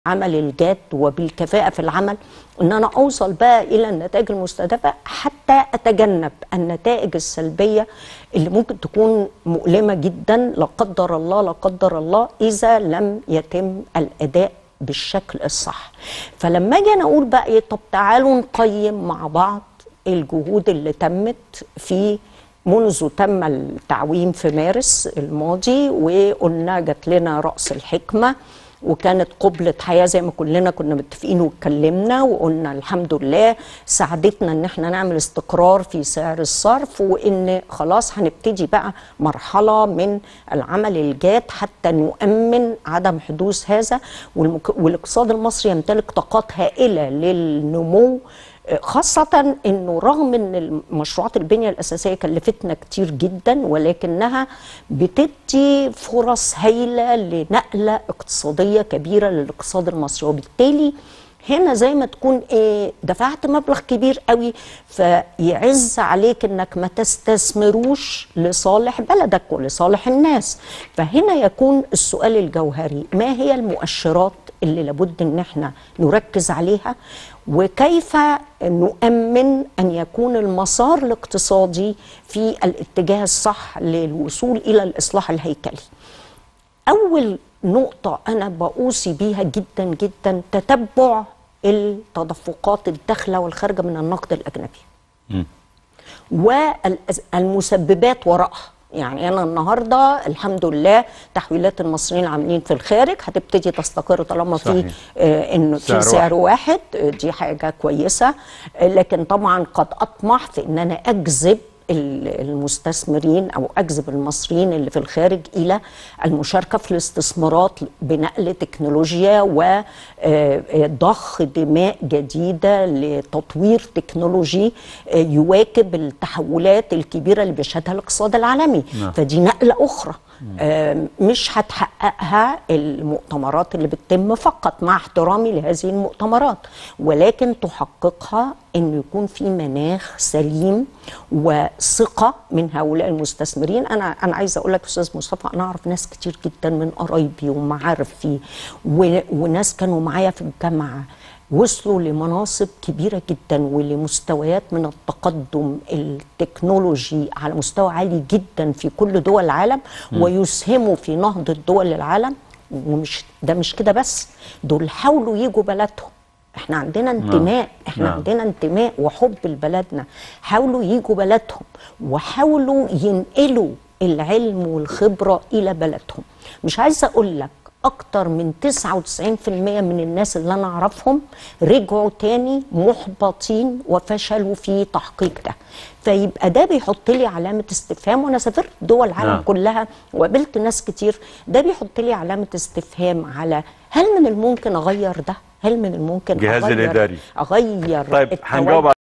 عمل الجاد وبالكفاءة في العمل ان انا اوصل بقى الى النتائج المستهدفة حتى اتجنب النتائج السلبية اللي ممكن تكون مؤلمة جدا لا قدر الله لا قدر الله اذا لم يتم الاداء بالشكل الصح فلما اجي انا اقول بقى ايه طب تعالوا نقيم مع بعض الجهود اللي تمت في منذ تم التعويم في مارس الماضي وقلنا جات لنا رأس الحكمة وكانت قبلة حياة زي ما كلنا كنا متفقين واتكلمنا وقلنا الحمد لله ساعدتنا ان احنا نعمل استقرار في سعر الصرف وان خلاص هنبتدي بقى مرحلة من العمل الجاد حتى نؤمن عدم حدوث هذا والمك... والاقتصاد المصري يمتلك طاقات هائلة للنمو خاصة انه رغم ان مشروعات البنية الاساسية كلفتنا كتير جدا ولكنها بتدي فرص هايلة لنقلة اقتصادية كبيرة للاقتصاد المصري وبالتالي هنا زي ما تكون ايه دفعت مبلغ كبير قوي فيعز عليك انك ما تستثمروش لصالح بلدك ولصالح الناس فهنا يكون السؤال الجوهري ما هي المؤشرات اللي لابد ان احنا نركز عليها وكيف نؤمن ان يكون المسار الاقتصادي في الاتجاه الصح للوصول الى الاصلاح الهيكلي اول نقطة أنا بأوصي بيها جدا جدا تتبع التدفقات الداخلة والخارجة من النقد الأجنبي م. والمسببات وراءها يعني أنا النهاردة الحمد لله تحويلات المصريين العاملين في الخارج هتبتدي تستقر طالما في آه إنه في سعر واحد دي حاجة كويسة لكن طبعا قد أطمح في إن أنا أجذب المستثمرين او اجذب المصريين اللي في الخارج الى المشاركه في الاستثمارات بنقل تكنولوجيا وضخ دماء جديده لتطوير تكنولوجي يواكب التحولات الكبيره اللي بيشهدها الاقتصاد العالمي نعم. فدي نقله اخرى مش هتحققها المؤتمرات اللي بتتم فقط مع احترامي لهذه المؤتمرات ولكن تحققها انه يكون في مناخ سليم وثقه من هؤلاء المستثمرين انا انا عايزه اقول لك استاذ مصطفى انا اعرف ناس كتير جدا من قرايبي ومعارفي وناس كانوا معايا في الجامعه وصلوا لمناصب كبيرة جدا ولمستويات من التقدم التكنولوجي على مستوى عالي جدا في كل دول العالم م. ويسهموا في نهضة دول العالم ومش ده مش كده بس دول حاولوا يجوا بلدهم احنا عندنا انتماء احنا نعم. عندنا انتماء وحب لبلدنا حاولوا يجوا بلدهم وحاولوا ينقلوا العلم والخبرة إلى بلدهم مش عايزة أقول لك أكتر من 99% من الناس اللي أنا أعرفهم رجعوا تاني محبطين وفشلوا في تحقيق ده فيبقى ده بيحط لي علامة استفهام وأنا سافرت دول العالم نعم. كلها وقابلت ناس كتير ده بيحط لي علامة استفهام على هل من الممكن أغير ده؟ هل من الممكن جهاز أغير الإداري أغير طيب هنجاوب